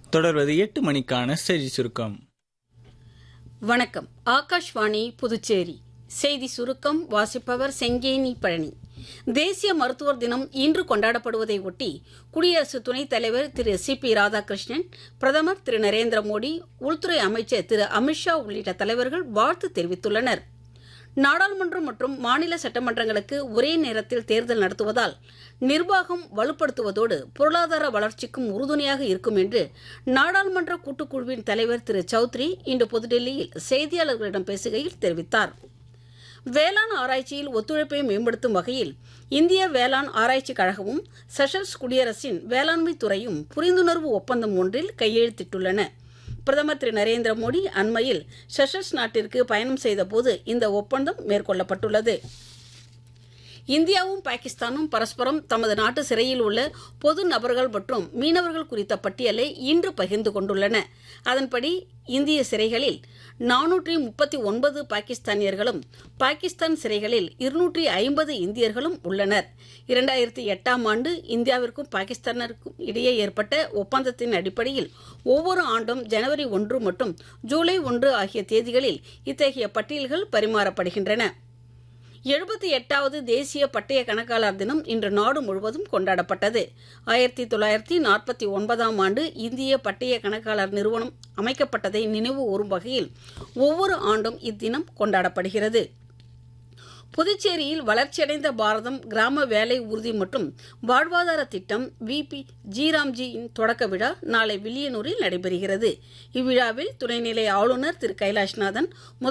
தொடர்வது எட்டு மணிக்கான செய்தி சுருக்கம் வணக்கம் ஆகாஷ்வாணி புதுச்சேரி செய்தி சுருக்கம் வாசிப்பவர் செங்கேனி பழனி தேசிய மருத்துவர் தினம் இன்று கொண்டாடப்படுவதை ஒட்டி குடியரசு துணைத் தலைவர் திரு சி பி ராதாகிருஷ்ணன் பிரதமர் திரு நரேந்திர மோடி உள்துறை அமைச்சர் திரு அமித்ஷா உள்ளிட்ட தலைவர்கள் வாழ்த்து தெரிவித்துள்ளனர் நாடாளுமன்றம் மற்றும் மாநில சட்டமன்றங்களுக்கு ஒரே நேரத்தில் தேர்தல் நடத்துவதால் நிர்வாகம் வலுப்படுத்துவதோடு பொருளாதார வளர்ச்சிக்கும் உறுதுணையாக இருக்கும் என்று நாடாளுமன்ற கூட்டுக்குழுவின் தலைவர் திரு சௌத்ரி இன்று புதுடெல்லியில் செய்தியாளர்களிடம் பேசுகையில் தெரிவித்தார் வேளாண் ஆராய்ச்சியில் ஒத்துழைப்பை மேம்படுத்தும் வகையில் இந்திய வேளாண் ஆராய்ச்சி கழகமும் செஷல்ஸ் குடியரசின் வேளாண்மை துறையும் புரிந்துணர்வு ஒப்பந்தம் ஒன்றில் கையெழுத்திட்டுள்ளன பிரதமர் திரு நரேந்திர மோடி அண்மையில் செஷல்ஸ் நாட்டிற்கு பயணம் செய்தபோது இந்த ஒப்பந்தம் மேற்கொள்ளப்பட்டுள்ளது இந்தியாவும் பாகிஸ்தானும் பரஸ்பரம் தமது நாட்டு சிறையில் உள்ள பொது நபர்கள் மற்றும் மீனவர்கள் குறித்த பட்டியலை இன்று பகிர்ந்து கொண்டுள்ளன அதன்படி இந்திய சிறைகளில் நானூற்றி முப்பத்தி ஒன்பது பாகிஸ்தானியர்களும் பாகிஸ்தான் சிறைகளில் இருநூற்றி ஐம்பது இந்தியர்களும் உள்ளனர் இரண்டாயிரத்தி எட்டாம் ஆண்டு இந்தியாவிற்கும் பாகிஸ்தானிற்கும் இடையே ஏற்பட்ட ஒப்பந்தத்தின் அடிப்படையில் ஒவ்வொரு ஆண்டும் ஜனவரி ஒன்று மற்றும் ஜூலை ஒன்று ஆகிய தேதிகளில் இத்தகைய பட்டியல்கள் பரிமாறப்படுகின்றன எழுபத்தி எட்டாவது தேசிய பட்டய கணக்காளர் தினம் இன்று நாடு முழுவதும் கொண்டாடப்பட்டது ஆயிரத்தி தொள்ளாயிரத்தி நாற்பத்தி ஒன்பதாம் ஆண்டு இந்திய பட்டய கணக்காளர் நிறுவனம் அமைக்கப்பட்டதை நினைவு கூறும் வகையில் ஒவ்வொரு ஆண்டும் இத்தினம் கொண்டாடப்படுகிறது புதுச்சேரியில் வளர்ச்சியடைந்த பாரதம் கிராம வேலை உறுதி மற்றும் வாழ்வாதார திட்டம் விபி ஜிராம்ஜியின் தொடக்க விழா நாளை வில்லியனூரில் நடைபெறுகிறது இவ்விழாவில் துணைநிலை ஆளுநர் திரு கைலாஷ்நாதன்